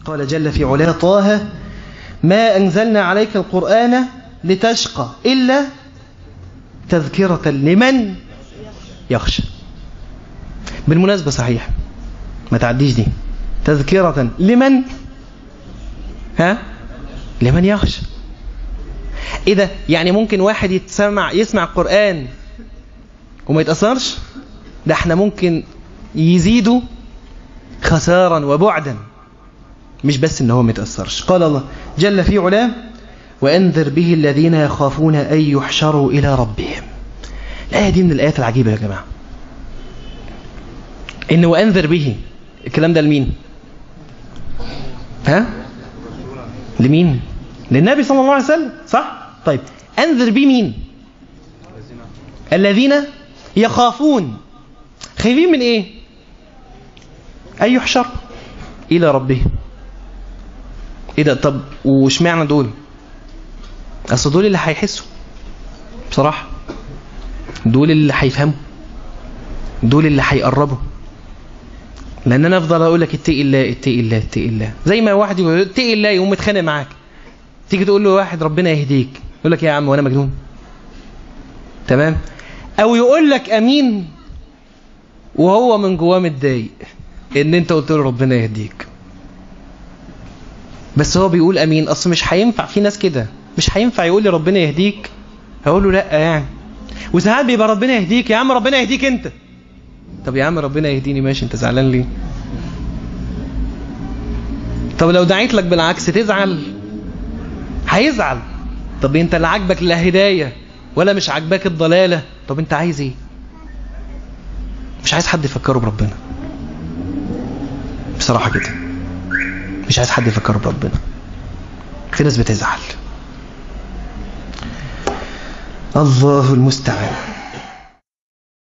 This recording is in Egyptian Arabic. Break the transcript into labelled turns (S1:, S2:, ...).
S1: قال جل في علاه طه ما أنزلنا عليك القرآن لتشقى إلا تذكرة لمن يخشى بالمناسبة صحيح ما تعديش دي تذكرة لمن ها لمن يخشى ايه ده يعني ممكن واحد يتسمع يسمع القرآن وما يتأثرش ده احنا ممكن يزيدوا خسارا وبعدا مش بس ان هو ما يتأثرش قال الله جل في علاه وأنذر به الذين يخافون أن يحشروا إلى ربهم الآية دي من الآيات العجيبة يا جماعة إن وأنذر به الكلام ده لمين ها لمين للنبي صلى الله عليه وسلم صح طيب أنذر به مين الذين يخافون خايفين من ايه أن يحشر إلى ربهم ايه ده طب واشمعنى دول اصل دول اللي هيحسوا بصراحة دول اللي هيفهموا دول اللي هيقربوا لان انا افضل اقول لك اتقي الله اتقي الله اتقي الله زي ما واحد يقول اتقي الله يقوم متخانق معاك تيجي تقول له واحد ربنا يهديك يقول لك يا عم وانا مجنون تمام او يقول لك امين وهو من جواه متضايق ان انت قلت له ربنا يهديك بس هو بيقول امين اصل مش هينفع في ناس كده مش هينفع يقول لي ربنا يهديك هقول له لا يعني وساعات بيبقى ربنا يهديك يا عم ربنا يهديك انت طب يا عم ربنا يهديني ماشي انت زعلان ليه طب لو دعيت لك بالعكس تزعل هيزعل طب انت لا عاجبك لا هدايه ولا مش عاجباك الضلاله طب انت عايز ايه مش عايز حد يفكره بربنا بصراحه كده مش عايز حد يفكره بربنا في ناس بتزعل الله المستعان